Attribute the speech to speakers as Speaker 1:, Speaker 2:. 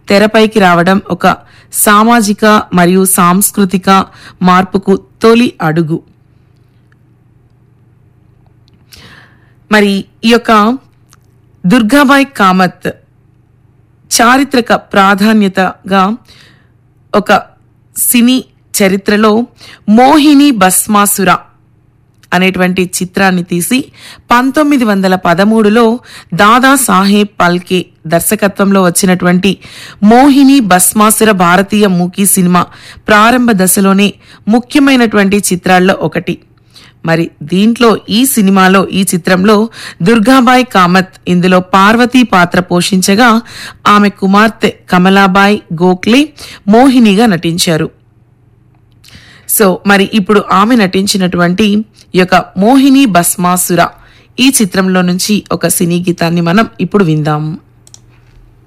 Speaker 1: తెరపైకి రావడం ఒక సామాజిక మరియు సాంస్కృతిక మార్పుకు తొలి అడుగు మరి ఈ యొక్క దుర్గాబాయ్ కామత్ చారిత్రక ప్రాధాన్యతగా ఒక సినీ చరిత్రలో మోహిని భస్మాసుర అనేటువంటి చిత్రాన్ని తీసి పంతొమ్మిది వందల పదమూడులో దాదా సాహెబ్ పల్కే దర్శకత్వంలో వచ్చినటువంటి మోహిని భస్మాసుర భారతీయ మూకీ సినిమా ప్రారంభ దశలోనే ముఖ్యమైనటువంటి చిత్రాల్లో ఒకటి మరి దీంట్లో ఈ సినిమాలో ఈ చిత్రంలో దుర్గాబాయ్ కామత్ ఇందులో పార్వతీ పాత్ర పోషించగా ఆమె కుమార్తె కమలాబాయ్ గోఖలే మోహినిగా నటించారు సో మరి ఇప్పుడు ఆమె నటించినటువంటి ఈ యొక్క మోహిని భస్మాసుర ఈ చిత్రంలో నుంచి ఒక సినీ గీతాన్ని మనం ఇప్పుడు విందాం